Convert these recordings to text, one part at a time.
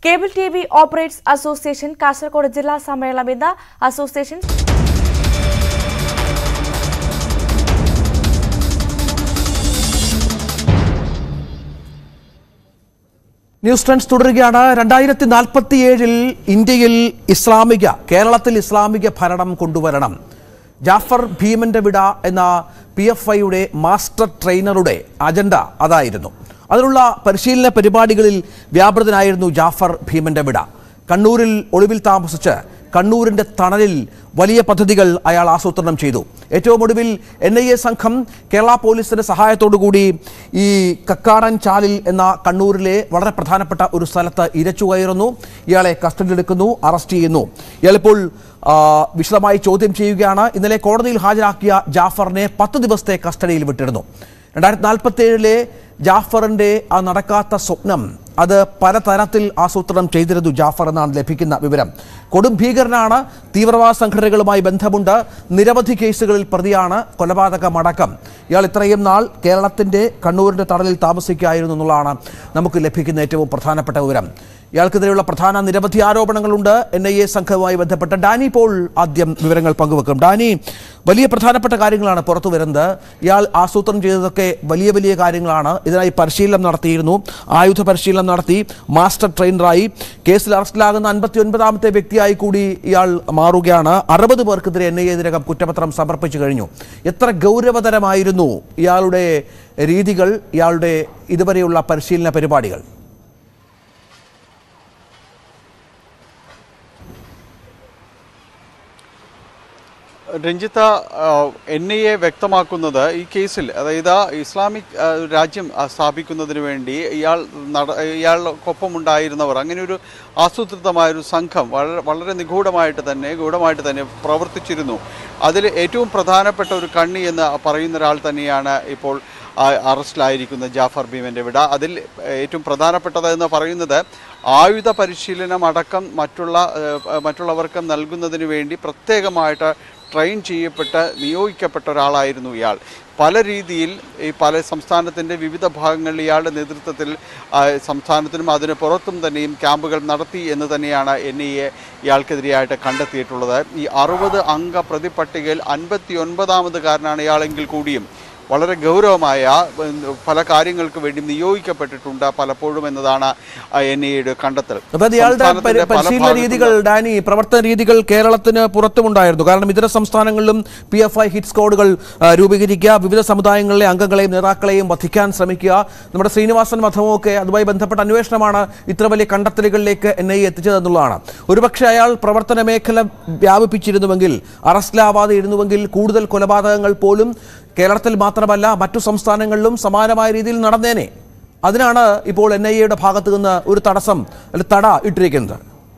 Cable T V operates association Kasaragod ജില്ലാ സമ്മേളനം ഇന്ന് അസോസിയേഷൻ ന്യൂസ് ട്രെൻഡ്സ് തുടരുകയാണ് രണ്ടായിരത്തി നാൽപ്പത്തിയേഴിൽ ഇന്ത്യയിൽ ഇസ്ലാമിക കേരളത്തിൽ ഇസ്ലാമിക ഭരണം കൊണ്ടുവരണം ജാഫർ ഭീമന്റെ വിട എന്ന പി എഫ് ഐയുടെ മാസ്റ്റർ ട്രെയിനറുടെ അജണ്ട അതായിരുന്നു അതിനുള്ള പരിശീലന പരിപാടികളിൽ വ്യാപൃതനായിരുന്നു ജാഫർ ഭീമന്റെ വിട കണ്ണൂരിൽ ഒളിവിൽ താമസിച്ച് കണ്ണൂരിന്റെ തണലിൽ വലിയ പദ്ധതികൾ അയാൾ ആസൂത്രണം ചെയ്തു ഏറ്റവും ഒടുവിൽ എൻ ഐ എ സംഘം കേരള പോലീസിന്റെ സഹായത്തോടുകൂടി ഈ കക്കാടൻ ചാലിൽ എന്ന കണ്ണൂരിലെ വളരെ പ്രധാനപ്പെട്ട ഒരു സ്ഥലത്ത് ഇരച്ചു കയറുന്നു ഇയാളെ കസ്റ്റഡിയിലെടുക്കുന്നു അറസ്റ്റ് ചെയ്യുന്നു ഇയാളിപ്പോൾ ആ, വിശദമായി ചോദ്യം ചെയ്യുകയാണ് ഇന്നലെ കോടതിയിൽ ഹാജരാക്കിയ ജാഫറിനെ പത്ത് ദിവസത്തെ കസ്റ്റഡിയിൽ വിട്ടിരുന്നു രണ്ടായിരത്തി നാൽപ്പത്തി ഏഴിലെ ജാഫറിന്റെ ആ നടക്കാത്ത സ്വപ്നം അത് പലതരത്തിൽ ആസൂത്രണം ചെയ്തിരുന്നു ജാഫർ എന്നാണ് ലഭിക്കുന്ന വിവരം കൊടും ഭീകരനാണ് തീവ്രവാദ സംഘടനകളുമായി ബന്ധമുണ്ട് നിരവധി കേസുകളിൽ പ്രതിയാണ് കൊലപാതകമടക്കം ഇയാൾ ഇത്രയും നാൾ കേരളത്തിന്റെ കണ്ണൂരിന്റെ തടലിൽ താമസിക്കുകയായിരുന്നു എന്നുള്ളതാണ് നമുക്ക് ലഭിക്കുന്ന ഏറ്റവും പ്രധാനപ്പെട്ട വിവരം ഇയാൾക്കെതിരെയുള്ള പ്രധാന നിരവധി ആരോപണങ്ങളുണ്ട് എൻ ഐ എ സംഘവുമായി ബന്ധപ്പെട്ട് ഡാനി പോൾ ആദ്യം വിവരങ്ങൾ പങ്കുവെക്കും ഡാനി വലിയ പ്രധാനപ്പെട്ട കാര്യങ്ങളാണ് പുറത്തു വരുന്നത് ഇയാൾ ആസൂത്രണം ചെയ്തതൊക്കെ വലിയ വലിയ കാര്യങ്ങളാണ് ഇതിനായി പരിശീലനം നടത്തിയിരുന്നു ആയുധ പരിശീലനം നടത്തി മാസ്റ്റർ ട്രെയിനറായി കേസിൽ അറസ്റ്റിലാകുന്ന അൻപത്തി ഒൻപതാമത്തെ വ്യക്തിയായി കൂടി ഇയാൾ മാറുകയാണ് അറുപത് പേർക്കെതിരെ എൻ ഐ എ ഇതിനകം കുറ്റപത്രം സമർപ്പിച്ചു കഴിഞ്ഞു എത്ര ഗൗരവതരമായിരുന്നു ഇയാളുടെ രീതികൾ ഇയാളുടെ ഇതുവരെയുള്ള പരിശീലന പരിപാടികൾ രഞ്ജിത്ത എൻ ഐ എ വ്യക്തമാക്കുന്നത് ഈ കേസിൽ അതായത് ഇസ്ലാമിക് ആ, രാജ്യം ആ, സ്ഥാപിക്കുന്നതിന് വേണ്ടി ഇയാൾ നട ഇയാൾക്കൊപ്പം ഉണ്ടായിരുന്നവർ അങ്ങനെ ഒരു ആസൂത്രിതമായൊരു സംഘം വളരെ വളരെ നിഗൂഢമായിട്ട് തന്നെ ഗൂഢമായിട്ട് തന്നെ പ്രവർത്തിച്ചിരുന്നു അതിൽ ഏറ്റവും പ്രധാനപ്പെട്ട ഒരു കണ്ണി എന്ന് പറയുന്ന ഒരാൾ തന്നെയാണ് ഇപ്പോൾ ആ, അറസ്റ്റിലായിരിക്കുന്ന ജാഫർ ഭീമൻ്റെ വിട അതിൽ ഏറ്റവും പ്രധാനപ്പെട്ടത് എന്ന് പറയുന്നത് ആയുധ പരിശീലനം അടക്കം മറ്റുള്ള ഏഹ്, മറ്റുള്ളവർക്ക് നൽകുന്നതിന് വേണ്ടി പ്രത്യേകമായിട്ട് ട്രെയിൻ ചെയ്യപ്പെട്ട നിയോഗിക്കപ്പെട്ട ഒരാളായിരുന്നു ഇയാൾ പല രീതിയിൽ ഈ പല സംസ്ഥാനത്തിൻ്റെ വിവിധ ഭാഗങ്ങളിൽ ഇയാളുടെ നേതൃത്വത്തിൽ ആ, സംസ്ഥാനത്തിനും അതിന് പുറത്തും തന്നെയും ക്യാമ്പുകൾ നടത്തി എന്ന് തന്നെയാണ് എൻ ഐ എ ഇയാൾക്കെതിരെയായിട്ട് കണ്ടെത്തിയിട്ടുള്ളത് ഈ അറുപത് അംഗ പ്രതിപട്ടികയിൽ അൻപത്തി ഒൻപതാമതുകാരനാണ് ഇയാളെങ്കിൽ കൂടിയും വളരെ ഗൗരവമായ ഉം, പല കാര്യങ്ങൾക്ക് വേണ്ടി നിയോഗിക്കപ്പെട്ടിട്ടുണ്ട് പലപ്പോഴും എന്നതാണ് എൻ ഐയുടെ കണ്ടെത്തൽ അപ്പൊ അത് ഇയാളുടെ പരി- സംസ്ഥാനത്തിന്റെ പല പരിശീലന ഭാഗത്തും രീതികൾ ഡാനി പ്രവർത്തന രീതികൾ കേരളത്തിന് പുറത്തുമുണ്ടായിരുന്നു കാരണം ഇതര സംസ്ഥാനങ്ങളിലും പി എഫ് ഐ ഹിറ്റ് സ്ക്വാഡുകൾ ആ, രൂപീകരിക്കുക വിവിധ സമുദായങ്ങളിലെ അംഗങ്ങളെയും നേതാക്കളെയും വധിക്കാൻ ശ്രമിക്കുക നമ്മുടെ ശ്രീനിവാസൻ വധവുമൊക്കെ അതുമായി ബന്ധപ്പെട്ട അന്വേഷണമാണ് ഇത്ര വലിയ കണ്ടെത്തലുകളിലേക്ക് എൻ ഐ എത്തിച്ചതെന്നുള്ളതാണ് ഒരുപക്ഷെ അയാൾ പ്രവർത്തന മേഖല വ്യാപിപ്പിച്ചിരുന്നുവെങ്കിൽ അറസ്റ്റിലാവാതെ ഇരുന്നുവെങ്കിൽ കൂടുതൽ കൊലപാതകങ്ങൾ പോലും കേരളത്തിൽ മാത്രമല്ല മറ്റു സംസ്ഥാനങ്ങളിലും സമാനമായ രീതിയിൽ നടന്നേനെ അതിനാണ് ഇപ്പോൾ എൻ ഐ എയുടെ ഭാഗത്ത് നിന്ന് ഒരു തടസ്സം ഒരു തട ഇട്ടിരിക്കുന്നത്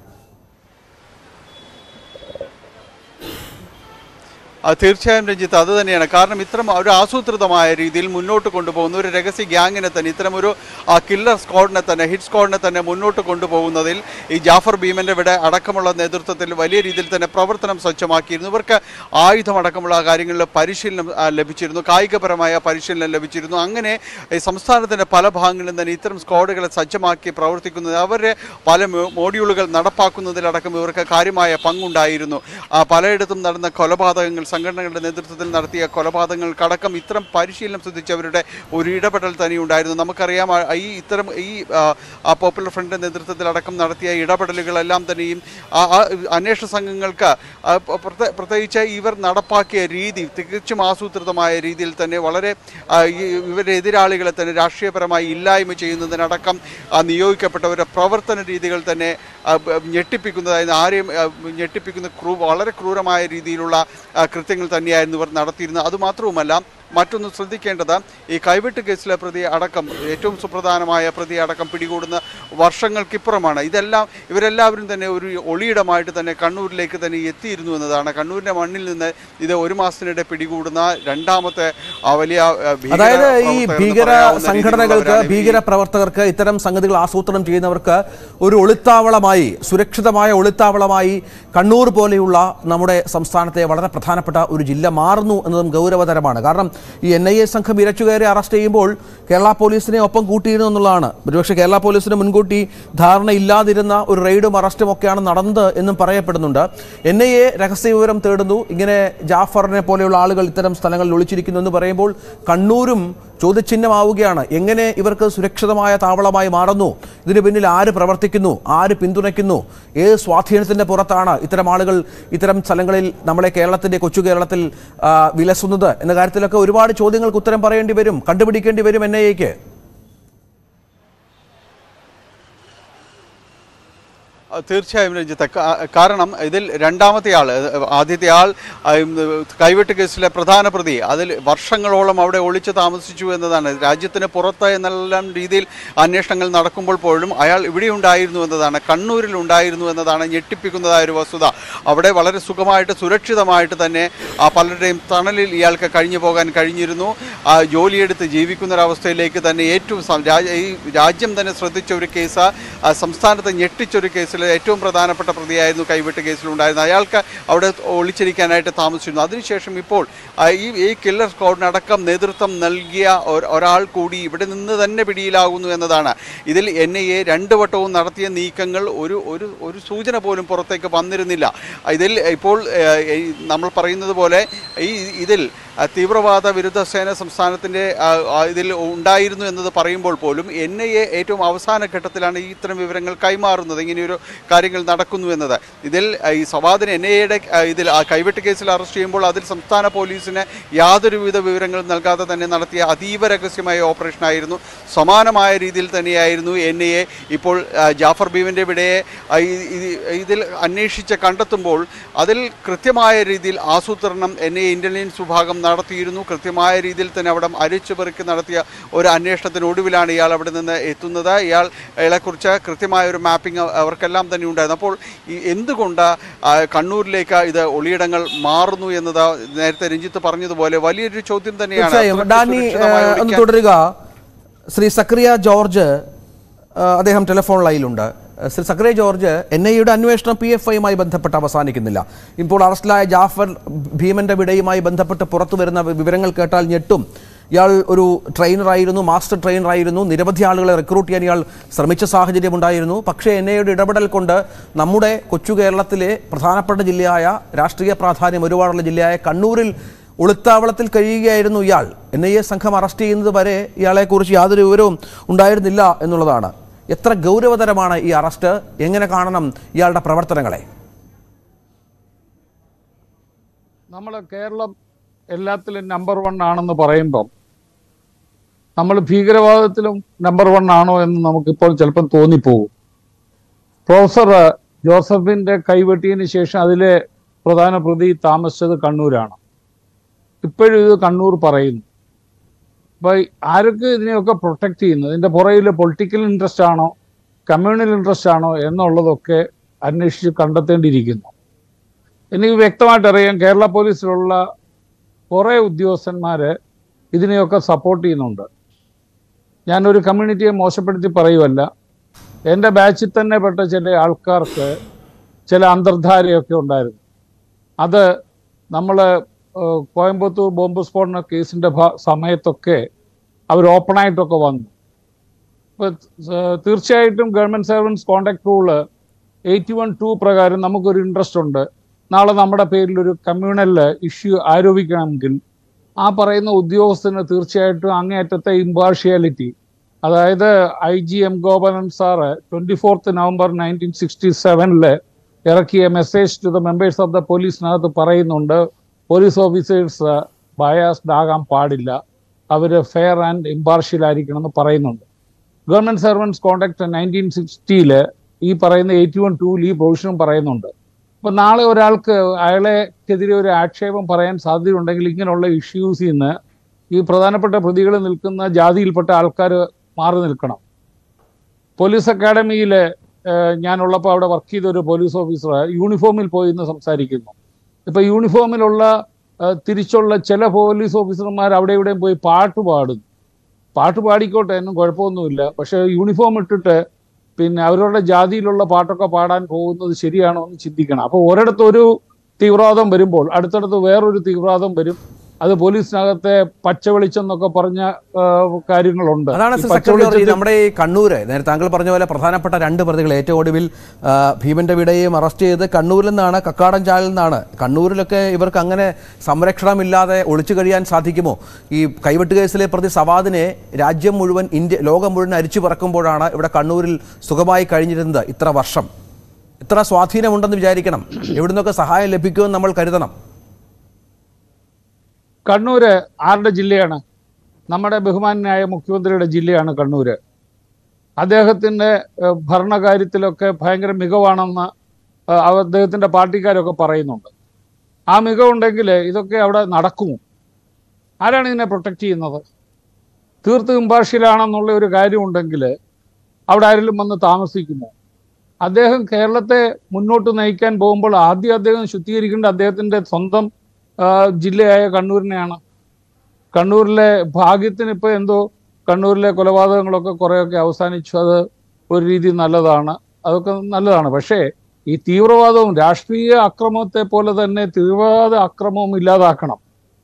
ആ, തീർച്ചയായും രഞ്ജിത്ത് അത് തന്നെയാണ് കാരണം ഇത്തരം ഒരു ആസൂത്രിതമായ രീതിയിൽ മുന്നോട്ട് കൊണ്ടുപോകുന്ന ഒരു രഹസ്യ ഗ്യാങ്ങിനെ തന്നെ ഇത്തരം ഒരു ആ, കില്ലർ സ്ക്വാഡിനെ തന്നെ ഹിറ്റ് സ്ക്വാഡിനെ തന്നെ മുന്നോട്ട് കൊണ്ടുപോകുന്നതിൽ ഈ ജാഫർ ഭീമന്റെ ഇവിടെ അടക്കമുള്ള നേതൃത്വത്തിൽ വലിയ രീതിയിൽ തന്നെ പ്രവർത്തനം സജ്ജമാക്കിയിരുന്നു ഇവർക്ക് ആയുധം അടക്കമുള്ള കാര്യങ്ങളിൽ പരിശീലനം ആ, ലഭിച്ചിരുന്നു കായികപരമായ പരിശീലനം ലഭിച്ചിരുന്നു അങ്ങനെ ഈ സംസ്ഥാനത്തിന്റെ പല ഭാഗങ്ങളിലും തന്നെ ഇത്തരം സ്ക്വാഡുകളെ സജ്ജമാക്കി പ്രവർത്തിക്കുന്നത് അവരുടെ പല മോ- മോഡ്യൂളുകൾ നടപ്പാക്കുന്നതിലടക്കം ഇവർക്ക് കാര്യമായ പങ്കുണ്ടായിരുന്നു ആ, പലയിടത്തും നടന്ന കൊലപാതകങ്ങൾ സംഘടനകളുടെ നേതൃത്വത്തിൽ നടത്തിയ കൊലപാതകങ്ങൾക്കടക്കം ഇത്തരം പരിശീലനം സിദ്ധിച്ചവരുടെ ഒരു ഇടപെടൽ തന്നെ ഉണ്ടായിരുന്നു നമുക്കറിയാം ആ, ഈ ഇത്തരം ഈ ആ, ആ പോപ്പുലർ ഫ്രണ്ടിന്റെ നേതൃത്വത്തിലടക്കം നടത്തിയ ഇടപെടലുകളെല്ലാം തന്നെയും ആ ആ അന്വേഷണ സംഘങ്ങൾക്ക് ആ, പ്ര- പ്രത്യേക- പ്രത്യേകിച്ച് ഇവർ നടപ്പാക്കിയ രീതി തികച്ചും ആസൂത്രിതമായ രീതിയിൽ തന്നെ വളരെ ആ, ഈ ഇവരുടെ എതിരാളികളെ തന്നെ രാഷ്ട്രീയപരമായി ഇല്ലായ്മ ചെയ്യുന്നതിനടക്കം ആ, നിയോഗിക്കപ്പെട്ടവരുടെ പ്രവർത്തന രീതികൾ തന്നെ ആ, ബ- ഞെട്ടിപ്പിക്കുന്നതായിരുന്നു ആരെയും ആ, ഞെട്ടിപ്പിക്കുന്ന ക്രൂ വളരെ ക്രൂരമായ രീതിയിലുള്ള ആ, കൃത്യങ്ങൾ തന്നെയായിരുന്നു ഇവർ നടത്തിയിരുന്നത് അതുമാത്രവുമല്ല മറ്റൊന്ന് ശ്രദ്ധിക്കേണ്ടത് ഈ കൈവിട്ട് കേസിലെ പ്രതി അടക്കം ഏറ്റവും സുപ്രധാനമായ പ്രതി അടക്കം പിടികൂടുന്ന വർഷങ്ങൾക്കിപ്പുറമാണ് ഇതെല്ലാം ഇവരെല്ലാവരും തന്നെ ഒരു ഒളിയിടമായിട്ട് തന്നെ കണ്ണൂരിലേക്ക് തന്നെ എത്തിയിരുന്നു എന്നതാണ് കണ്ണൂരിൻ്റെ മണ്ണിൽ നിന്ന് ഇത് ഒരു മാസത്തിനിടെ പിടികൂടുന്ന രണ്ടാമത്തെ ആ വലിയ ആ, ഭീകര അതായത് ഈ പ്രവർത്തകർ എന്ന് ഭീകര പറയാവുന്ന സംഘടനകൾക്ക് രീതിയിലുള്ളവരാണ് ഈ- ഭീകര പ്രവർത്തകർക്ക് ഇത്തരം സംഗതികൾ ആസൂത്രണം ചെയ്യുന്നവർക്ക് ഒരു ഒളിത്താവളമായി സുരക്ഷിതമായ ഒളിത്താവളമായി കണ്ണൂർ പോലെയുള്ള നമ്മുടെ സംസ്ഥാനത്തെ വളരെ പ്രധാനപ്പെട്ട ഒരു ജില്ല മാറുന്നു എന്നതും ഗൗരവതരമാണ് കാരണം ഈ എൻ ഐ എ സംഘം ഇരച്ചുകയറി അറസ്റ്റ് ചെയ്യുമ്പോൾ കേരള പോലീസിനെ ഒപ്പം കൂട്ടിയിരുന്നു എന്നുള്ളതാണ് ഒരുപക്ഷെ കേരള പോലീസിന് മുൻകൂട്ടി ധാരണയില്ലാതിരുന്ന ഒരു റെയ്ഡും അറസ്റ്റും ഒക്കെയാണ് നടന്നത് എന്നും പറയപ്പെടുന്നുണ്ട് എൻ ഐ എ രഹസ്യവിവരം തേടുന്നു ഇങ്ങനെ ജാഫറിനെ പോലെയുള്ള ആളുകൾ ഇത്തരം സ്ഥലങ്ങളിൽ ഒളിച്ചിരിക്കുന്നു എന്ന് പറയുമ്പോൾ കണ്ണൂരും ചോദ്യചിഹ്നമാവുകയാണ് എങ്ങനെ ഇവർക്ക് സുരക്ഷിതമായ താവളമായി മാറുന്നു ഇതിന് പിന്നിൽ ആര് പ്രവർത്തിക്കുന്നു ആര് പിന്തുണയ്ക്കുന്നു ഏത് സ്വാധീനത്തിന്റെ പുറത്താണ് ഇത്തരം ആളുകൾ ഇത്തരം സ്ഥലങ്ങളിൽ നമ്മളെ കേരളത്തിന്റെ കൊച്ചു കേരളത്തിൽ ആ, വിലസുന്നത് എന്ന കാര്യത്തിലൊക്കെ ഒരുപാട് ചോദ്യങ്ങൾക്ക് ഉത്തരം പറയേണ്ടി വരും കണ്ടുപിടിക്കേണ്ടി വരും എൻ ഐ എക്ക് ആ, തീർച്ചയായും രഞ്ജിത്ത് കാ- കാരണം ഇതിൽ രണ്ടാമത്തെ ആൾ ആദ്യത്തെ ആൾ ആ, ഉം, കൈവെട്ട് കേസിലെ പ്രധാന പ്രതി അതിൽ വർഷങ്ങളോളം അവിടെ ഒളിച്ചു താമസിച്ചു എന്നതാണ് രാജ്യത്തിന് പുറത്ത് എന്നെല്ലാം രീതിയിൽ അന്വേഷണങ്ങൾ നടക്കുമ്പോൾ പോലും അയാൾ ഇവിടെ ഉണ്ടായിരുന്നു എന്നതാണ് കണ്ണൂരിൽ ഉണ്ടായിരുന്നു എന്നതാണ് ഞെട്ടിപ്പിക്കുന്നതായ ഒരു വസ്തുത അവിടെ വളരെ സുഖമായിട്ട് സുരക്ഷിതമായിട്ട് തന്നെ ആ പലരുടെയും തണലിൽ ഇയാൾക്ക് കഴിഞ്ഞു പോകാൻ കഴിഞ്ഞിരുന്നു ആ ജോലിയെടുത്ത് ജീവിക്കുന്നൊരവസ്ഥയിലേക്ക് തന്നെ ഏറ്റവും സം- രാ- ഈ രാജ്യം തന്നെ ശ്രദ്ധിച്ച ഒരു കേസ് ആ സംസ്ഥാനത്തെ ഞെട്ടിച്ച ഒരു കേസിൽ ഏറ്റവും പ്രധാനപ്പെട്ട പ്രതിയായിരുന്നു കൈവെട്ട് കേസിലുണ്ടായിരുന്നത് അയാൾക്ക് അവിടെ ഒളിച്ചിരിക്കാനായിട്ട് താമസിച്ചിരുന്നു അതിനുശേഷം ഇപ്പോൾ ആ, ഈ ഈ കില്ലർ സ്ക്വാഡിനടക്കം നേതൃത്വം നൽകിയ ഒ- ഒരാൾ കൂടി ഇവിടെ നിന്ന് തന്നെ പിടിയിലാകുന്നു എന്നതാണ് ഇതിൽ എൻ ഐ എ രണ്ട് വട്ടവും നടത്തിയ നീക്കങ്ങൾ ഒരു ഒരു ഒരു സൂചന പോലും പുറത്തേക്ക് വന്നിരുന്നില്ല ഇതിൽ ഇപ്പോൾ ഏഹ്, ഈ നമ്മൾ പറയുന്നത് പോലെ ഈ ഇതിൽ ആ, തീവ്രവാദ വിരുദ്ധ സേന സംസ്ഥാനത്തിൻ്റെ ആ, ആ, ഇതിൽ ഉണ്ടായിരുന്നു എന്നത് പറയുമ്പോൾ പോലും എൻ ഐ എ ഏറ്റവും അവസാന ഘട്ടത്തിലാണ് ഈ ഇത്തരം വിവരങ്ങൾ കൈമാറുന്നത് ഇങ്ങനെയൊരു കാര്യങ്ങൾ നടക്കുന്നു എന്നത് ഇതിൽ ആ, ഈ സവാദിന് എൻ ഐ എയുടെ ഇതിൽ ആ കൈവെട്ട് കേസിൽ അറസ്റ്റ് ചെയ്യുമ്പോൾ അതിൽ സംസ്ഥാന പോലീസിന് യാതൊരുവിധ വിവരങ്ങളും നൽകാതെ തന്നെ നടത്തിയ അതീവ രഹസ്യമായ ഓപ്പറേഷനായിരുന്നു സമാനമായ രീതിയിൽ തന്നെയായിരുന്നു എൻ ഐ എ ഇപ്പോൾ ആ, ജാഫർ ബീവിൻ്റെ വിടയെ ആ, ഈ- ഈ- ഇതിൽ അന്വേഷിച്ച് കണ്ടെത്തുമ്പോൾ അതിൽ കൃത്യമായ രീതിയിൽ ആസൂത്രണം എൻ ഐ ഇൻ്റലിജൻസ് വിഭാഗം നടത്തിയിരുന്നു കൃത്യമായ രീതിയിൽ തന്നെ അവിടെ അരിച്ചു പെറുക്കി നടത്തിയ ഒരു അന്വേഷണത്തിനൊടുവിലാണ് ഇയാൾ അവിടെ നിന്ന് എത്തുന്നത് ഇയാൾ ഇയാളെക്കുറിച്ച് കൃത്യമായ ഒരു മാപ്പിംഗ് അവർക്കെല്ലാം തന്നെ ഉണ്ടായിരുന്നു അപ്പോൾ ഈ എന്തുകൊണ്ട് ആ, കണ്ണൂരിലേക്ക് ഇത് ഒളിയിടങ്ങൾ മാറുന്നു എന്നത് നേരത്തെ രഞ്ജിത്ത് പറഞ്ഞതുപോലെ വലിയൊരു ചോദ്യം തന്നെയാണ് തീർച്ചയായും അത്രയ്ക്ക് ഡാനി സുരക്ഷിതമായി ഏഹ്, ഒന്ന് ഒളിക്കാൻ- തുടരുക ശ്രീ സക്രിയ ജോർജ് ഏഹ്, അദ്ദേഹം ടെലിഫോൺ ലൈനിലുണ്ട് ഏഹ്, ശ്രീ സക്രിയ ജോർജ് എൻ ഐയുടെ അന്വേഷണം പി എഫ് ഐയുമായി ബന്ധപ്പെട്ട് അവസാനിക്കുന്നില്ല ഇപ്പോൾ അറസ്റ്റിലായ ജാഫർ ഭീമന്റെ വിടയുമായി ബന്ധപ്പെട്ട് പുറത്തു വരുന്ന വിവരങ്ങൾ കേട്ടാൽ ഞെട്ടും ഇയാൾ ഒരു ട്രെയിനറായിരുന്നു മാസ്റ്റർ ട്രെയിനറായിരുന്നു നിരവധി ആളുകളെ റിക്രൂട്ട് ചെയ്യാൻ ഇയാൾ ശ്രമിച്ച സാഹചര്യം ഉണ്ടായിരുന്നു പക്ഷേ എൻ ഐയുടെ ഇടപെടൽ കൊണ്ട് നമ്മുടെ കൊച്ചു കേരളത്തിലെ പ്രധാനപ്പെട്ട ജില്ലയായ രാഷ്ട്രീയ പ്രാധാന്യം ഒരുപാടുള്ള ജില്ലയായ കണ്ണൂരിൽ ഒളിത്താവളത്തിൽ കഴിയുകയായിരുന്നു ഇയാൾ എൻ ഐ എ സംഘം അറസ്റ്റ് ചെയ്യുന്നത് വരെ ഇയാളെക്കുറിച്ച് യാതൊരു വിവരവും ഉണ്ടായിരുന്നില്ല എന്നുള്ളതാണ് എത്ര ഗൗരവതരമാണ് ഈ അറസ്റ്റ് എങ്ങനെ കാണണം ഇയാളുടെ പ്രവർത്തനങ്ങളെ നമ്മൾ കേരളം എല്ലാത്തിലും നമ്പർ വൺ ആണെന്ന് പറയുമ്പം നമ്മൾ ഭീകരവാദത്തിലും നമ്പർ വൺ ആണോ എന്ന് നമുക്കിപ്പോൾ ചിലപ്പം തോന്നിപ്പോകും പ്രൊഫസർ ജോസഫിന്റെ കൈവെട്ടിയതിന് ശേഷം അതിലെ പ്രധാന പ്രതി താമസിച്ചത് കണ്ണൂരാണ് ഇപ്പോഴും ഇത് കണ്ണൂർ പറയുന്നു അപ്പൊ ആരൊക്കെ ഇതിനെയൊക്കെ പ്രൊട്ടക്ട് ചെയ്യുന്നു ഇതിന്റെ പുറകിൽ പൊളിറ്റിക്കൽ ഇൻട്രസ്റ്റ് ആണോ കമ്മ്യൂണൽ ഇൻട്രസ്റ്റ് ആണോ എന്നുള്ളതൊക്കെ അന്വേഷിച്ച് കണ്ടെത്തേണ്ടിയിരിക്കുന്നു എനിക്ക് വ്യക്തമായിട്ട് അറിയാം കേരള പോലീസിലുള്ള കുറേ ഉദ്യോഗസ്ഥന്മാര് ഇതിനെയൊക്കെ സപ്പോർട്ട് ചെയ്യുന്നുണ്ട് ഞാനൊരു കമ്മ്യൂണിറ്റിയെ മോശപ്പെടുത്തി പറയുമല്ല എൻ്റെ ബാച്ചിൽ തന്നെ പെട്ട ചില ആൾക്കാർക്ക് ചില അന്തർധാരയൊക്കെ ഉണ്ടായിരുന്നു അത് നമ്മൾ കോയമ്പത്തൂർ ബോംബ് സ്ഫോടന കേസിൻ്റെ സമയത്തൊക്കെ അവർ ഓപ്പണായിട്ടൊക്കെ വന്നു ഇപ്പൊ ഏഹ് തീർച്ചയായിട്ടും government servants conduct rule eighty one two പ്രകാരം നമുക്കൊരു ഇൻട്രസ്റ്റ് ഉണ്ട് നാളെ നമ്മുടെ പേരിൽ ഒരു കമ്മ്യൂണൽ ഇഷ്യൂ ആരോപിക്കണമെങ്കിൽ ആ പറയുന്ന ഉദ്യോഗസ്ഥന് തീർച്ചയായിട്ടും അങ്ങേയറ്റത്തെ ഇമ്പാർഷ്യാലിറ്റി അതായത് I G M Gopanan sir twenty fourth November nineteen sixty സെവനില് ഇറക്കിയ message to the members of the പോലീസിനകത്ത് പറയുന്നുണ്ട് പോലീസ് ഓഫീസേഴ്സ് ബയാസ്ഡ് ആകാൻ പാടില്ല അവർ ഫെയർ ആൻഡ് ഇമ്പാർഷ്യൽ ആയിരിക്കണം എന്ന് പറയുന്നുണ്ട് ഗവൺമെന്റ് സർവൻസ് കോണ്ടാക്ട് നയൻറ്റീൻ സിക്സ്റ്റിയില് ഈ പറയുന്ന എയ്റ്റി വൺ ടൂവിൽ ഈ പ്രൊവിഷനും പറയുന്നുണ്ട് അപ്പൊ നാളെ ഒരാൾക്ക് അയാളെക്കെതിരെ ഒരു ആക്ഷേപം പറയാൻ സാധ്യതയുണ്ടെങ്കിൽ ഇങ്ങനെയുള്ള ഇഷ്യൂസിൽ നിന്ന് ഈ പ്രധാനപ്പെട്ട പ്രതികൾ നിൽക്കുന്ന ജാതിയിൽപ്പെട്ട ആൾക്കാർ മാറി നിൽക്കണം പോലീസ് അക്കാഡമിയിൽ ഞാനുള്ളപ്പോൾ അവിടെ വർക്ക് ചെയ്ത ഒരു പോലീസ് ഓഫീസർ യൂണിഫോമിൽ പോയി ഇന്ന് സംസാരിക്കുന്നു ഇപ്പൊ യൂണിഫോമിലുള്ള ആ, തിരിച്ചുള്ള ചില പോലീസ് ഓഫീസർമാർ അവിടെ ഇവിടെയും പോയി പാട്ട് പാടുന്നു പാട്ട് പാടിക്കോട്ടെ എന്നും കുഴപ്പമൊന്നുമില്ല പക്ഷെ യൂണിഫോം ഇട്ടിട്ട് പിന്നെ അവരുടെ ജാതിയിലുള്ള പാട്ടൊക്കെ പാടാൻ പോകുന്നത് ശരിയാണോ എന്ന് ചിന്തിക്കണം അപ്പോൾ ഒരിടത്ത് ഒരു തീവ്രവാദം വരുമ്പോൾ അടുത്തടുത്ത് വേറൊരു തീവ്രവാദം വരും അത് പോലീസിനകത്തെ പച്ച വെളിച്ചം എന്നൊക്കെ പറഞ്ഞ ആ, കാര്യങ്ങളുണ്ട് അതാണ് ഈ സർ പച്ച സെക്രട്ടറി വെളിച്ചത്തിൽ- നമ്മുടെ ഈ കണ്ണൂര് നേരത്തെ താങ്കൾ പറഞ്ഞ പോലെ പ്രധാനപ്പെട്ട രണ്ട് പ്രതികൾ ഏറ്റവും ഒടുവിൽ ആ, ഭീമന്റെ വിടയും അറസ്റ്റ് ചെയ്ത് കണ്ണൂരിൽ നിന്നാണ് കക്കാടൻചാലിൽ നിന്നാണ് കണ്ണൂരിലൊക്കെ ഇവർക്ക് അങ്ങനെ സംരക്ഷണമില്ലാതെ ഒളിച്ചു കഴിയാൻ സാധിക്കുമോ ഈ കൈവെട്ട് കേസിലെ പ്രതി സവാദിനെ രാജ്യം മുഴുവൻ ഇന്ത്യ ലോകം മുഴുവൻ അരിച്ചു പറക്കുമ്പോഴാണ് ഇവിടെ കണ്ണൂരിൽ സുഖമായി കഴിഞ്ഞിരുന്നത് ഇത്ര വർഷം ഇത്ര സ്വാധീനമുണ്ടെന്ന് വിചാരിക്കണം എവിടുന്നൊക്കെ സഹായം ലഭിക്കുമെന്ന് നമ്മൾ കരുതണം കണ്ണൂര് ആരുടെ ജില്ലയാണ് നമ്മുടെ ബഹുമാനായ മുഖ്യമന്ത്രിയുടെ ജില്ലയാണ് കണ്ണൂര് അദ്ദേഹത്തിന്റെ ഏഹ്, ഭരണകാര്യത്തിലൊക്കെ ഭയങ്കര മികവാണെന്ന് ഏഹ്, അവ- അദ്ദേഹത്തിന്റെ പാർട്ടിക്കാരൊക്കെ പറയുന്നുണ്ട് ആ മികവുണ്ടെങ്കിൽ ഇതൊക്കെ അവിടെ നടക്കുമോ ആരാണ് ഇതിനെ പ്രൊട്ടക്ട് ചെയ്യുന്നത് തീർത്തും ഇമ്പാർഷ്യലാണെന്നുള്ള ഒരു കാര്യമുണ്ടെങ്കിൽ അവിടെ ആരെങ്കിലും വന്ന് താമസിക്കുമോ അദ്ദേഹം കേരളത്തെ മുന്നോട്ട് നയിക്കാൻ പോകുമ്പോൾ ആദ്യം അദ്ദേഹം ശുദ്ധീകരിക്കേണ്ട അദ്ദേഹത്തിന്റെ സ്വന്തം ആ, ജില്ലയായ കണ്ണൂരിനെയാണ് കണ്ണൂരിലെ ഭാഗ്യത്തിന് ഇപ്പൊ എന്തോ കണ്ണൂരിലെ കൊലപാതകങ്ങളൊക്കെ കുറേയൊക്കെ അവസാനിച്ചു അത് ഒരു രീതി നല്ലതാണ് അതൊക്കെ നല്ലതാണ് പക്ഷേ ഈ തീവ്രവാദവും രാഷ്ട്രീയ അക്രമത്തെ പോലെ തന്നെ തീവ്രവാദ അക്രമവും ഇല്ലാതാക്കണം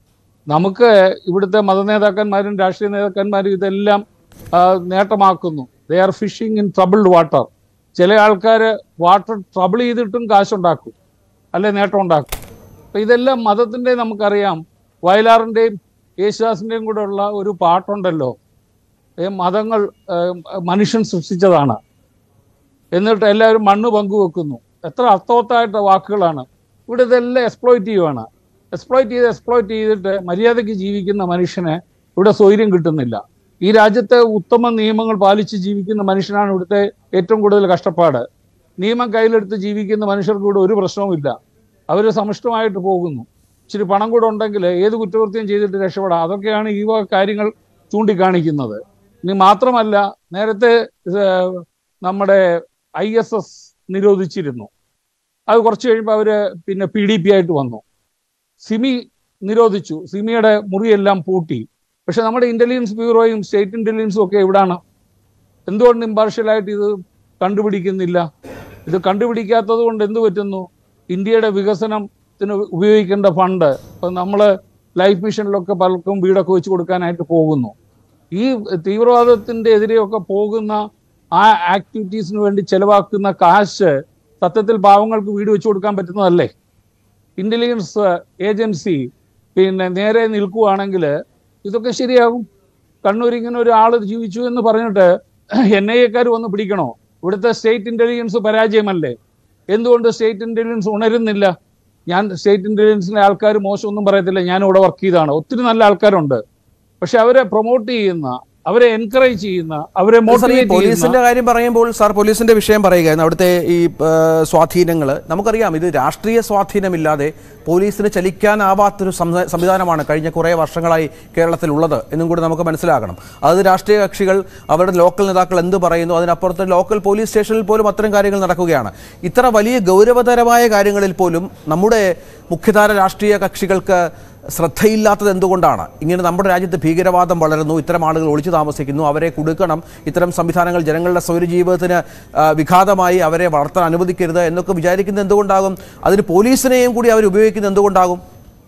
നമുക്ക് ഇവിടുത്തെ മതനേതാക്കന്മാരും രാഷ്ട്രീയ നേതാക്കന്മാരും ഇതെല്ലാം ആ, നേട്ടമാക്കുന്നു they are fishing in troubled water ചില ആൾക്കാർ വാട്ടർ ട്രബിൾ ചെയ്തിട്ടും കാശുണ്ടാക്കും അല്ലെ നേട്ടം ഉണ്ടാക്കും അപ്പൊ ഇതെല്ലാം മതത്തിന്റെ നമുക്കറിയാം വയലാറിന്റെയും യേശുദാസിന്റെയും കൂടെ ഉള്ള ഒരു പാട്ടുണ്ടല്ലോ ഏ, മതങ്ങൾ ഏ, മനുഷ്യൻ സൃഷ്ടിച്ചതാണ് എന്നിട്ട് എല്ലാവരും മണ്ണ് പങ്കുവെക്കുന്നു എത്ര അർത്ഥവത്തായിട്ട വാക്കുകളാണ് ഇവിടെ ഇതെല്ലാം എക്സ്പ്ലോയിറ്റ് ചെയ്യുവാണ് എക്സ്പ്ലോയിറ്റ് ചെയ്ത് എക്സ്പ്ലോയിറ്റ് ചെയ്തിട്ട് മര്യാദയ്ക്ക് ജീവിക്കുന്ന മനുഷ്യന് ഇവിടെ സ്വൈര്യം കിട്ടുന്നില്ല ഈ രാജ്യത്തെ ഉത്തമ നിയമങ്ങൾ പാലിച്ച് ജീവിക്കുന്ന മനുഷ്യനാണ് ഇവിടുത്തെ ഏറ്റവും കൂടുതൽ കഷ്ടപ്പാട് നിയമം കയ്യിലെടുത്ത് ജീവിക്കുന്ന മനുഷ്യർക്ക് ഇവിടെ ഒരു പ്രശ്നവുമില്ല അവർ സമിഷ്ടമായിട്ട് പോകുന്നു ഇച്ചിരി പണം കൂടെ ഉണ്ടെങ്കിൽ ഏത് കുറ്റകൃത്യം ചെയ്തിട്ട് രക്ഷപ്പെടാം അതൊക്കെയാണ് ഈ വക കാര്യങ്ങൾ ചൂണ്ടിക്കാണിക്കുന്നത് ഇനി മാത്രമല്ല നേരത്തെ ഏർ, നമ്മുടെ ഐ എസ് എസ് നിരോധിച്ചിരുന്നു അത് കുറച്ച് കഴിയുമ്പോൾ അവര് പിന്നെ പി ഡി പി ആയിട്ട് വന്നു സിമി നിരോധിച്ചു സിമിയുടെ മുറിയെല്ലാം പൂട്ടി പക്ഷെ നമ്മുടെ ഇന്റലിജൻസ് ബ്യൂറോയും സ്റ്റേറ്റ് ഇന്റലിജൻസും ഒക്കെ എവിടാണ് എന്തുകൊണ്ട് ഇമ്പാർഷ്യലായിട്ട് ഇത് കണ്ടുപിടിക്കുന്നില്ല ഇത് കണ്ടുപിടിക്കാത്തത് കൊണ്ട് എന്ത് പറ്റുന്നു ഇന്ത്യയുടെ വികസനത്തിന് ഉപയോഗിക്കേണ്ട ഫണ്ട് ഇപ്പം നമ്മൾ ലൈഫ് മിഷനിലൊക്കെ പലർക്കും വീടൊക്കെ വെച്ച് കൊടുക്കാനായിട്ട് പോകുന്നു ഈ തീവ്രവാദത്തിന്റെ എതിരെയൊക്കെ പോകുന്ന ആ ആക്ടിവിറ്റീസിന് വേണ്ടി ചെലവാക്കുന്ന കാശ് സത്യത്തിൽ പാവങ്ങൾക്ക് വീട് വെച്ച് കൊടുക്കാൻ പറ്റുന്നതല്ലേ ഇന്റലിജൻസ് ഏജൻസി പിന്നെ നേരെ നിൽക്കുവാണെങ്കിൽ ഇതൊക്കെ ശരിയാകും കണ്ണൂർ ഇങ്ങനെ ഒരാൾ ജീവിച്ചു എന്ന് പറഞ്ഞിട്ട് എൻ ഐ എക്കാർ വന്ന് പിടിക്കണോ ഇവിടുത്തെ സ്റ്റേറ്റ് ഇന്റലിജൻസ് പരാജയമല്ലേ എന്തുകൊണ്ട് സ്റ്റേറ്റ് ഇന്റലിജൻസ് ഉണരുന്നില്ല ഞാൻ സ്റ്റേറ്റ് ഇന്റലിജൻസിലെ ആൾക്കാർ മോശമൊന്നും പറയത്തില്ല ഞാൻ ഇവിടെ വർക്ക് ചെയ്താണ് ഒത്തിരി നല്ല ആൾക്കാരുണ്ട് പക്ഷെ അവരെ പ്രൊമോട്ട് ചെയ്യുന്ന അവരെ എൻകറേജ് ചെയ്യുന്ന അവരെ സാർ, ഈ മോട്ടിവേറ്റ് ചെയ്യുന്ന പോലീസിന്റെ കാര്യം പറയുമ്പോൾ സാർ പോലീസിന്റെ വിഷയം പറയുകയായിരുന്നു അവിടുത്തെ ഈ സ്വാധീനങ്ങൾ നമുക്കറിയാം ഇത് രാഷ്ട്രീയ സ്വാധീനമില്ലാതെ പോലീസിന് ചലിക്കാനാവാത്തൊരു സംവ- സംവിധാനമാണ് കഴിഞ്ഞ കുറേ വർഷങ്ങളായി കേരളത്തിലുള്ളത് എന്നും കൂടി നമുക്ക് മനസ്സിലാക്കണം അത് രാഷ്ട്രീയ കക്ഷികൾ അവരുടെ ലോക്കൽ നേതാക്കൾ എന്ത് പറയുന്നു അതിനപ്പുറത്ത് ലോക്കൽ പോലീസ് സ്റ്റേഷനിൽ പോലും അത്തരം കാര്യങ്ങൾ നടക്കുകയാണ് ഇത്ര വലിയ ഗൗരവതരമായ കാര്യങ്ങളിൽ പോലും നമ്മുടെ മുഖ്യധാര രാഷ്ട്രീയ കക്ഷികൾക്ക് ശ്രദ്ധയില്ലാത്തത് എന്തുകൊണ്ടാണ് ഇങ്ങനെ നമ്മുടെ രാജ്യത്ത് ഭീകരവാദം വളരുന്നു ഇത്തരം ആളുകൾ ഒളിച്ചു താമസിക്കുന്നു അവരെ കൊടുക്കണം ഇത്തരം സംവിധാനങ്ങൾ ജനങ്ങളുടെ സൗരജീവിതത്തിന് ആ, വിഘാതമായി അവരെ വളർത്താൻ അനുവദിക്കരുത് എന്നൊക്കെ വിചാരിക്കുന്നത് എന്തുകൊണ്ടാകും അതിന് പോലീസിനെയും കൂടി അവർ ഉപയോഗിക്കുന്നത് എന്തുകൊണ്ടാകും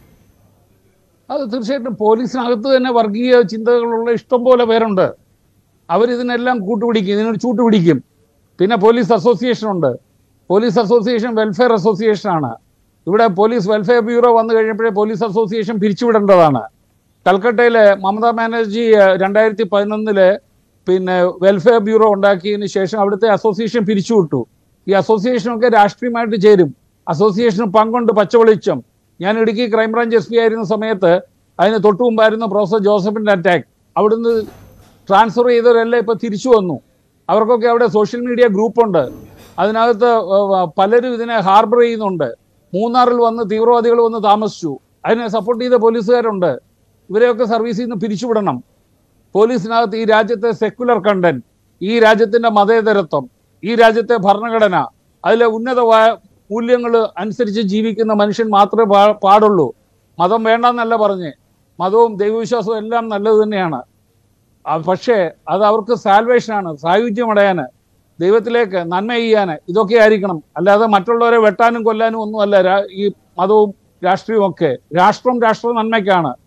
അത് തീർച്ചയായിട്ടും പോലീസിനകത്ത് തന്നെ വർഗീയ ചിന്തകളുള്ള ഇഷ്ടം പോലെ പേരുണ്ട് അവരിതിനെല്ലാം കൂട്ടുപിടിക്കും ഇതിനൊരു ചൂട്ടുപിടിക്കും പിന്നെ പോലീസ് അസോസിയേഷൻ ഉണ്ട് പോലീസ് അസോസിയേഷൻ വെൽഫെയർ അസോസിയേഷൻ ആണ് ഇവിടെ പോലീസ് വെൽഫെയർ ബ്യൂറോ വന്നു കഴിഞ്ഞപ്പോഴേ പോലീസ് അസോസിയേഷൻ പിരിച്ചുവിടേണ്ടതാണ് കൽക്കട്ടയിലെ മമതാ ബാനർജി ഏഹ്, രണ്ടായിരത്തി പതിനൊന്നില് പിന്നെ വെൽഫെയർ ബ്യൂറോ ഉണ്ടാക്കിയതിന് ശേഷം അവിടുത്തെ അസോസിയേഷൻ പിരിച്ചുവിട്ടു ഈ അസോസിയേഷനൊക്കെ രാഷ്ട്രീയമായിട്ട് ചേരും അസോസിയേഷന് പങ്കുണ്ട് പച്ചവെളിച്ചം ഞാൻ ഇടുക്കി ക്രൈംബ്രാഞ്ച് എസ് പി ആയിരുന്ന സമയത്ത് അതിന് തൊട്ടു മുമ്പായിരുന്നു പ്രൊഫസർ ജോസഫിന്റെ അറ്റാക്ക് അവിടുന്ന് ട്രാൻസ്ഫർ ചെയ്തവരെല്ലാം ഇപ്പൊ തിരിച്ചു വന്നു അവർക്കൊക്കെ അവിടെ സോഷ്യൽ മീഡിയ ഗ്രൂപ്പുണ്ട് അതിനകത്ത് ഏർ, പലരും ഇതിനെ ഹാർബർ ചെയ്യുന്നുണ്ട് മൂന്നാറിൽ വന്ന് തീവ്രവാദികൾ വന്ന് താമസിച്ചു അതിനെ സപ്പോർട്ട് ചെയ്ത പോലീസുകാരുണ്ട് ഇവരെയൊക്കെ സർവീസിൽ നിന്ന് പിരിച്ചുവിടണം പോലീസിനകത്ത് ഈ രാജ്യത്തെ സെക്യുലർ കണ്ടന്റ് ഈ രാജ്യത്തിന്റെ മതേതരത്വം ഈ രാജ്യത്തെ ഭരണഘടന അതിലെ ഉന്നതമായ മൂല്യങ്ങൾ അനുസരിച്ച് ജീവിക്കുന്ന മനുഷ്യൻ മാത്രമേ പാ- പാടുള്ളൂ മതം വേണ്ടെന്നല്ല പറഞ്ഞ് മതവും ദൈവവിശ്വാസവും എല്ലാം നല്ലത് തന്നെയാണ് ആ, പക്ഷേ അത് അവർക്ക് സാൽവേഷനാണ് സായുജ്യം അടയാന് ദൈവത്തിലേക്ക് നന്മ ചെയ്യാന് ഇതൊക്കെ ആയിരിക്കണം അല്ലാതെ മറ്റുള്ളവരെ വെട്ടാനും കൊല്ലാനും ഒന്നുമല്ല രാ- ഈ മതവും രാഷ്ട്രീയവും ഒക്കെ രാഷ്ട്രം രാഷ്ട്ര നന്മയ്ക്കാണ്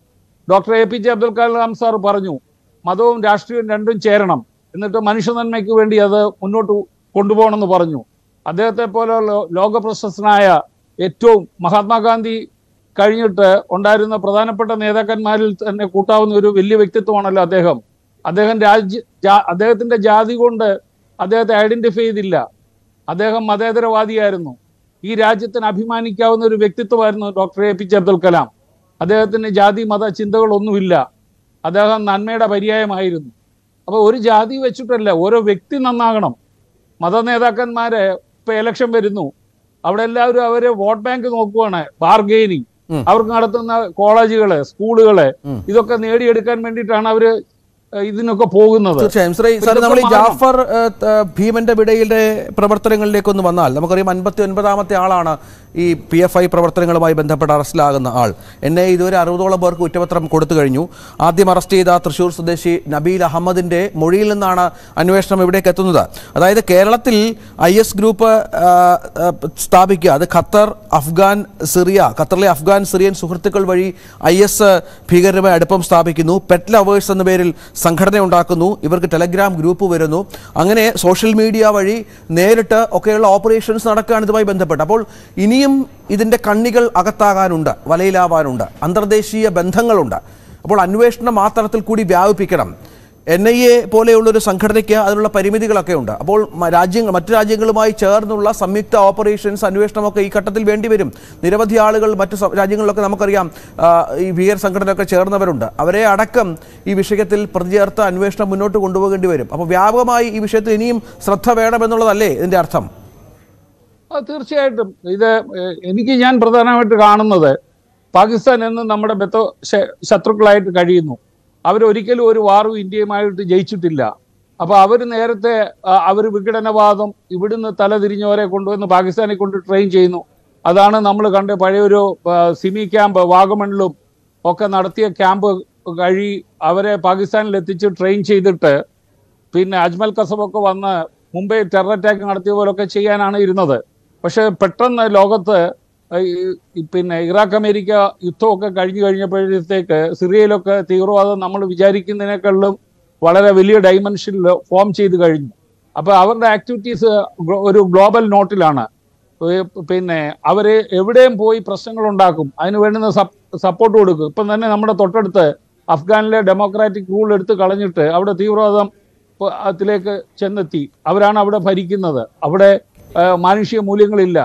doctor A P J Abdul Kalam sir പറഞ്ഞു മതവും രാഷ്ട്രീയവും രണ്ടും ചേരണം എന്നിട്ട് മനുഷ്യ നന്മയ്ക്ക് വേണ്ടി അത് മുന്നോട്ട് കൊണ്ടുപോകണമെന്ന് പറഞ്ഞു അദ്ദേഹത്തെ പോലെയുള്ള ലോക പ്രശസ്തനായ ഏറ്റവും മഹാത്മാഗാന്ധി കഴിഞ്ഞിട്ട് ഉണ്ടായിരുന്ന പ്രധാനപ്പെട്ട നേതാക്കന്മാരിൽ തന്നെ കൂട്ടാവുന്ന ഒരു വലിയ വ്യക്തിത്വമാണല്ലോ അദ്ദേഹം അദ്ദേഹം രാജ്യ ജാ- അദ്ദേഹത്തിന്റെ ജാതി കൊണ്ട് അദ്ദേഹത്തെ ഐഡന്റിഫൈ ചെയ്തില്ല അദ്ദേഹം മതേതരവാദിയായിരുന്നു ഈ രാജ്യത്തിന് അഭിമാനിക്കാവുന്ന ഒരു വ്യക്തിത്വമായിരുന്നു doctor A P J Abdul Kalam അദ്ദേഹത്തിന് ജാതി മത ചിന്തകളൊന്നുമില്ല അദ്ദേഹം നന്മയുടെ പര്യായമായിരുന്നു അപ്പൊ ഒരു ജാതി വെച്ചിട്ടല്ല ഓരോ വ്യക്തി നന്നാകണം മത നേതാക്കന്മാരെ ഇപ്പൊ ഇലക്ഷൻ വരുന്നു അവിടെ എല്ലാവരും അവര് വോട്ട് ബാങ്ക് നോക്കുവാണ് ബാർഗെയിനിങ് ഉം. അവർക്ക് നടത്തുന്ന കോളേജുകള് സ്കൂളുകള് ഉം. ഇതൊക്കെ നേടിയെടുക്കാൻ വേണ്ടിയിട്ടാണ് അവര് ഏഹ്, ഇതിനൊക്കെ പോകുന്നത് തീർച്ചയായും ശ്രീ സാർ ഇതൊക്കെ നമ്മൾ ഈ മാറണം. ജാഫർ ഏഹ്, ത- ഭീമന്റെ വിടയിലെ പ്രവർത്തനങ്ങളിലേക്കൊന്ന് വന്നാൽ നമുക്കറിയാം അൻപത്തി ഒൻപതാമത്തെ ആളാണ് ഈ പി എഫ് ഐ പ്രവർത്തനങ്ങളുമായി ബന്ധപ്പെട്ട് അറസ്റ്റിലാകുന്ന ആൾ എന്നെ ഇതുവരെ അറുപതോളം പേർക്ക് കുറ്റപത്രം കൊടുത്തു കഴിഞ്ഞു ആദ്യം അറസ്റ്റ് ചെയ്ത തൃശൂർ സ്വദേശി നബീൽ അഹമ്മദിന്റെ മൊഴിയിൽ നിന്നാണ് അന്വേഷണം ഇവിടേക്ക് എത്തുന്നത് അതായത് കേരളത്തിൽ ഐ എസ് ഗ്രൂപ്പ് ആ, ആ, സ്ഥാപിക്കുക അത് ഖത്തർ അഫ്ഗാൻ സിറിയ ഖത്തറിലെ അഫ്ഗാൻ സിറിയൻ സുഹൃത്തുക്കൾ വഴി ഐ എസ് ഭീകരരുമായി അടുപ്പം സ്ഥാപിക്കുന്നു പെറ്റ് ലവേഴ്സ് എന്ന പേരിൽ സംഘടന ഉണ്ടാക്കുന്നു ഇവർക്ക് ടെലഗ്രാം ഗ്രൂപ്പ് വരുന്നു അങ്ങനെ സോഷ്യൽ മീഡിയ വഴി നേരിട്ട് ഒക്കെയുള്ള ഓപ്പറേഷൻസ് നടക്കുകയാണ് ഇതുമായി ബന്ധപ്പെട്ട് അപ്പോൾ ഇനിയും ഇതിൻ്റെ കണ്ണികൾ അകത്താകാനുണ്ട് വലയിലാവാനുണ്ട് അന്തർദേശീയ ബന്ധങ്ങളുണ്ട് അപ്പോൾ അന്വേഷണം ആ തരത്തിൽ കൂടി വ്യാപിപ്പിക്കണം എൻ ഐ എ പോലെയുള്ളൊരു സംഘടനയ്ക്ക് അതിനുള്ള പരിമിതികളൊക്കെ ഉണ്ട് അപ്പോൾ മ- രാജ്യങ്ങൾ മറ്റു രാജ്യങ്ങളുമായി ചേർന്നുള്ള സംയുക്ത ഓപ്പറേഷൻസ് അന്വേഷണമൊക്കെ ഈ ഘട്ടത്തിൽ വേണ്ടിവരും നിരവധി ആളുകൾ മറ്റു സ- രാജ്യങ്ങളിലൊക്കെ നമുക്കറിയാം ആ, ഈ ഭീകര സംഘടനയൊക്കെ ചേർന്നവരുണ്ട് അവരെ അടക്കം ഈ വിഷയത്തിൽ പ്രതിചേർത്ത് അന്വേഷണം മുന്നോട്ട് കൊണ്ടുപോകേണ്ടി വരും അപ്പോൾ വ്യാപകമായി ഈ വിഷയത്തിൽ ഇനിയും ശ്രദ്ധ വേണമെന്നുള്ളതല്ലേ ഇതിൻ്റെ അർത്ഥം ആ, തീർച്ചയായിട്ടും ഇത് ഏഹ്, എനിക്ക് ഞാൻ പ്രധാനമായിട്ട് കാണുന്നത് പാകിസ്ഥാൻ എന്ന് നമ്മുടെ ബെത്ത ശ- ശത്രുക്കളായിട്ട് കഴിയുന്നു അവരൊരിക്കലും ഒരു വാറും ഇന്ത്യയുമായിട്ട് ജയിച്ചിട്ടില്ല അപ്പൊ അവർ നേരത്തെ അവർ വിഘടനവാദം ഇവിടുന്ന് തലതിരിഞ്ഞവരെ കൊണ്ടുവന്ന് പാകിസ്ഥാനെ കൊണ്ട് ട്രെയിൻ ചെയ്യുന്നു അതാണ് നമ്മൾ കണ്ട പഴയൊരു ആ, സിമി ക്യാമ്പ് വാഗമണിലും ഒക്കെ നടത്തിയ ക്യാമ്പ് കഴി അവരെ പാകിസ്ഥാനിൽ എത്തിച്ച് ട്രെയിൻ ചെയ്തിട്ട് പിന്നെ അജ്മൽ കസബൊക്കെ വന്ന് മുംബൈ ടെറർ അറ്റാക്ക് നടത്തിയ പോലൊക്കെ ചെയ്യാനാണ് ഇരുന്നത് പക്ഷെ പെട്ടെന്ന് ലോകത്ത് ഈ ഈ പിന്നെ ഇറാഖ് അമേരിക്ക യുദ്ധമൊക്കെ കഴിഞ്ഞു കഴിഞ്ഞപ്പോഴത്തേക്ക് സിറിയയിലൊക്കെ തീവ്രവാദം നമ്മൾ വിചാരിക്കുന്നതിനേക്കാളും വളരെ വലിയ ഡൈമെൻഷനിൽ ഫോം ചെയ്ത് കഴിഞ്ഞു അപ്പൊ അവരുടെ ആക്ടിവിറ്റീസ് ഒരു ഗ്ലോബൽ നോട്ടിലാണ് ഏ- പിന്നെ അവര് എവിടെയും പോയി പ്രശ്നങ്ങൾ ഉണ്ടാക്കും അതിന് വേണ്ടുന്ന സപ്പോർട്ട് കൊടുക്കും ഇപ്പം തന്നെ നമ്മുടെ തൊട്ടടുത്ത് അഫ്ഗാനിലെ ഡെമോക്രാറ്റിക് റൂൾ എടുത്ത് കളഞ്ഞിട്ട് അവിടെ തീവ്രവാദം പ- അതിലേക്ക് ചെന്നെത്തി അവരാണ് അവിടെ ഭരിക്കുന്നത് അവിടെ ആ, മാനുഷിക മൂല്യങ്ങളില്ല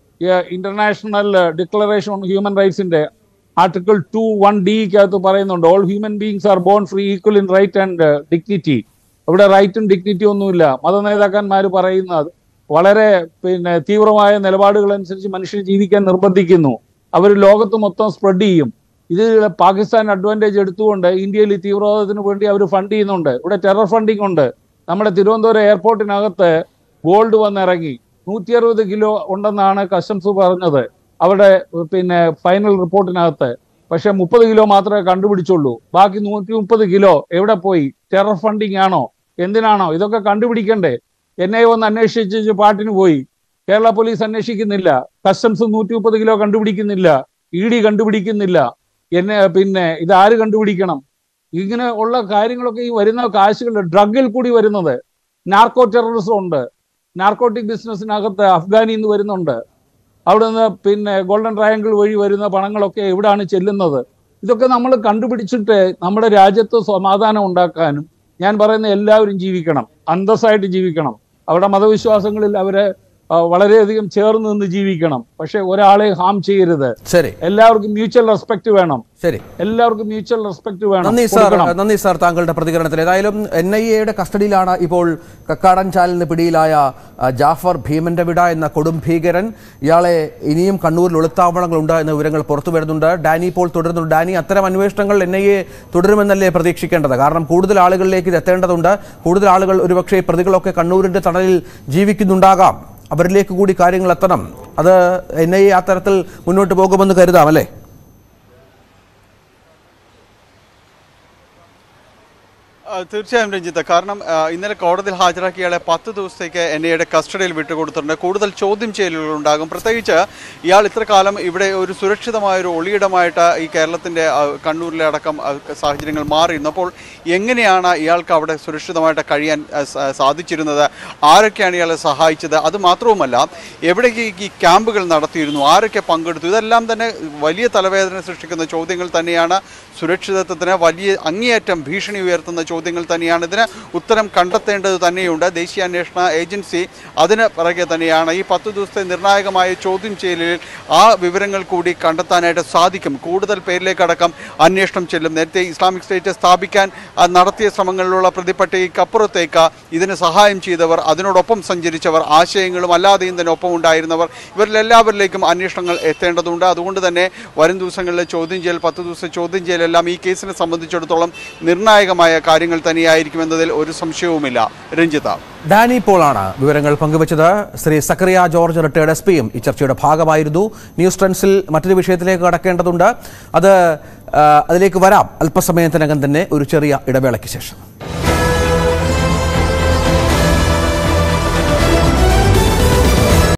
ഇന്റർനാഷണൽ ഡിക്ലറേഷൻ ഓൺ ഹ്യൂമൻ റൈറ്റ്സിന്റെ ആർട്ടിക്കിൾ ടു വൺ ഡിക്കകത്ത് പറയുന്നുണ്ട് all human beings are born free equal in right and dignity ഇവിടെ റൈറ്റും ഡിഗ്നിറ്റി ഒന്നുമില്ല മത നേതാക്കന്മാർ പറയുന്നത് വളരെ പിന്നെ തീവ്രമായ നിലപാടുകൾ അനുസരിച്ച് മനുഷ്യർ ജീവിക്കാൻ നിർബന്ധിക്കുന്നു അവർ ലോകത്ത് മൊത്തം സ്പ്രെഡ് ചെയ്യും ഇത് പാകിസ്ഥാൻ അഡ്വാൻറ്റേജ് എടുത്തുകൊണ്ട് ഇന്ത്യയിൽ ഈ തീവ്രവാദത്തിന് വേണ്ടി അവർ ഫണ്ട് ചെയ്യുന്നുണ്ട് ഇവിടെ ടെറർ ഫണ്ടിങ് ഉണ്ട് നമ്മുടെ തിരുവനന്തപുരം എയർപോർട്ടിനകത്ത് ഗോൾഡ് വന്നിറങ്ങി നൂറ്റി അറുപത് കിലോ ഉണ്ടെന്നാണ് കസ്റ്റംസ് പറഞ്ഞത് അവിടെ പിന്നെ ഫൈനൽ റിപ്പോർട്ടിനകത്ത് പക്ഷെ മുപ്പത് കിലോ മാത്രമേ കണ്ടുപിടിച്ചുള്ളൂ ബാക്കി നൂറ്റി മുപ്പത് കിലോ എവിടെ പോയി ടെറർ ഫണ്ടിങ് ആണോ എന്തിനാണോ ഇതൊക്കെ കണ്ടുപിടിക്കണ്ടേ എന്നെ ഒന്ന് അന്വേഷിച്ച് പാട്ടിന് പോയി കേരള പോലീസ് അന്വേഷിക്കുന്നില്ല കസ്റ്റംസ് നൂറ്റി മുപ്പത് കിലോ കണ്ടുപിടിക്കുന്നില്ല ഇ ഡി കണ്ടുപിടിക്കുന്നില്ല എന്നെ പിന്നെ ഇത് ആര് കണ്ടുപിടിക്കണം ഇങ്ങനെ ഉള്ള കാര്യങ്ങളൊക്കെ ഈ വരുന്ന കാശുകൾ ഡ്രഗിൽ കൂടി വരുന്നത് നാർക്കോ ടെററിസം ഉണ്ട് നാർക്കോട്ടിക് ബിസിനസ്സിനകത്ത് അഫ്ഗാനിൽ നിന്ന് വരുന്നുണ്ട് അവിടെ നിന്ന് പിന്നെ ഗോൾഡൻ ട്രയാങ്കിൾ വഴി വരുന്ന പണങ്ങളൊക്കെ എവിടാണ് ചെല്ലുന്നത് ഇതൊക്കെ നമ്മൾ കണ്ടുപിടിച്ചിട്ട് നമ്മുടെ രാജ്യത്ത് സമാധാനം ഉണ്ടാക്കാനും ഞാൻ പറയുന്ന എല്ലാവരും ജീവിക്കണം അന്തസ്സായിട്ട് ജീവിക്കണം അവരുടെ മതവിശ്വാസങ്ങളിൽ അവരെ ആ, വളരെയധികം ചേർന്ന് നിന്ന് ജീവിക്കണം പക്ഷെ ഒരാളെ ഹാം ചെയ്യരുത് ശരി എല്ലാവർക്കും മ്യൂച്വൽ റെസ്പെക്ട് വേണം ശരി എല്ലാവർക്കും മ്യൂച്വൽ റെസ്പെക്ട് വേണം നന്ദി സാർ കൊടുക്കണം. നന്ദി സാർ താങ്കളുടെ പ്രതികരണത്തിൽ ഏതായാലും എൻ ഐ എയുടെ കസ്റ്റഡിയിലാണ് ഇപ്പോൾ കക്കാടൻ ചാലിന് പിടിയിലായ ആ, ജാഫർ ഭീമന്റെ വിട എന്ന കൊടും ഭീകരൻ ഇയാളെ ഇനിയും കണ്ണൂരിൽ ഒളിത്താവളങ്ങളുണ്ട് എന്ന വിവരങ്ങൾ പുറത്തു വരുന്നുണ്ട് ഡാനി ഇപ്പോൾ തുടരുന്നുണ്ട് ഡാനി അത്തരം അന്വേഷണങ്ങൾ എൻ ഐ എ തുടരുമെന്നല്ലേ പ്രതീക്ഷിക്കേണ്ടത് കാരണം കൂടുതൽ ആളുകളിലേക്ക് ഇത് എത്തേണ്ടതുണ്ട് കൂടുതൽ ആളുകൾ ഒരുപക്ഷെ ഈ പ്രതികളൊക്കെ കണ്ണൂരിന്റെ തണലിൽ ജീവിക്കുന്നുണ്ടാകാം അവരിലേക്ക് കൂടി കാര്യങ്ങൾ എത്തണം അത് എൻ ഐ എ ആ തരത്തിൽ മുന്നോട്ട് പോകുമെന്ന് കരുതാം അല്ലേ ആ, ആ, തീർച്ചയായും രഞ്ജിത്ത് കാരണം ആ, ഇന്നലെ കോടതിയിൽ ഹാജരാക്കിയ ഇയാളെ പത്ത് ദിവസത്തേക്ക് എൻ ഐയുടെ കസ്റ്റഡിയിൽ വിട്ടുകൊടുത്തിട്ടുണ്ട് കൂടുതൽ ചോദ്യം ചെയ്യലുകൾ ഉണ്ടാകും പ്രത്യേകിച്ച് ഇയാൾ ഇത്ര കാലം ഇവിടെ ഒരു സുരക്ഷിതമായ ഒരു ഒളിയിടമായിട്ട് ഈ കേരളത്തിന്റെ ആ, കണ്ണൂരിലെ അടക്കം ആ, സാഹചര്യങ്ങൾ മാറിയിരുന്നു അപ്പോൾ എങ്ങനെയാണ് ഇയാൾക്ക് അവിടെ സുരക്ഷിതമായിട്ട് കഴിയാൻ ആ, സ- സാധിച്ചിരുന്നത് ആരൊക്കെയാണ് ഇയാളെ സഹായിച്ചത് അത് മാത്രവുമല്ല എവിടേക്ക് ഈ ക്യാമ്പുകൾ നടത്തിയിരുന്നു ആരൊക്കെ പങ്കെടുത്തു ഇതെല്ലാം തന്നെ വലിയ തലവേദന സൃഷ്ടിക്കുന്ന ചോദ്യങ്ങൾ തന്നെയാണ് സുരക്ഷിതത്വത്തിന് വലിയ അങ്ങേയറ്റം ഭീഷണി ഉയർത്തുന്ന ചോദ്യങ്ങൾ തന്നെയാണ് ഇതിന് ഉത്തരം കണ്ടെത്തേണ്ടത് തന്നെയുണ്ട് ദേശീയ അന്വേഷണ ഏജൻസി അതിന് പിറകെ തന്നെയാണ് ഈ പത്ത് ദിവസത്തെ നിർണായകമായ ചോദ്യം ചെയ്യലിൽ ആ വിവരങ്ങൾ കൂടി കണ്ടെത്താനായിട്ട് സാധിക്കും കൂടുതൽ പേരിലേക്കടക്കം അന്വേഷണം ചെല്ലും നേരത്തെ ഇസ്ലാമിക് സ്റ്റേറ്റ് സ്ഥാപിക്കാൻ ആ, നടത്തിയ ശ്രമങ്ങളിലുള്ള പ്രതിപട്ടികയ്ക്കപ്പുറത്തേക്ക് ഇതിന് സഹായം ചെയ്തവർ അതിനോടൊപ്പം സഞ്ചരിച്ചവർ ആശയങ്ങളും അല്ലാതെയും തന്നെ ഒപ്പം ഉണ്ടായിരുന്നവർ ഇവരിലെല്ലാവരിലേക്കും അന്വേഷണങ്ങൾ എത്തേണ്ടതുണ്ട് അതുകൊണ്ട് തന്നെ വരും ദിവസങ്ങളിലെ ചോദ്യം ചെയ്യൽ പത്ത് ദിവസത്തെ ചോദ്യം ചെയ്യലെല്ലാം ഈ കേസിനെ സംബന്ധിച്ചിടത്തോളം നിർണായകമായ കാര്യങ്ങൾ തന്നെയായിരിക്കുമെന്നതിൽ ഒരു സംശയവുമില്ല രഞ്ജിത ഡാനി പോളാണ് വിവരങ്ങൾ പങ്കുവച്ചത് ശ്രീ സക്കറിയ ജോർജ് റിട്ടയർഡ് എസ് പിയും ഈ ചർച്ചയുടെ ഭാഗമായിരുന്നു ന്യൂസ് ട്രെൻഡ്സിൽ മറ്റൊരു വിഷയത്തിലേക്ക് കടക്കേണ്ടതുണ്ട് അത് ആ, അതിലേക്ക് വരാം അല്പസമയത്തിനകം തന്നെ ഒരു ചെറിയ ഇടവേളയ്ക്ക് ശേഷം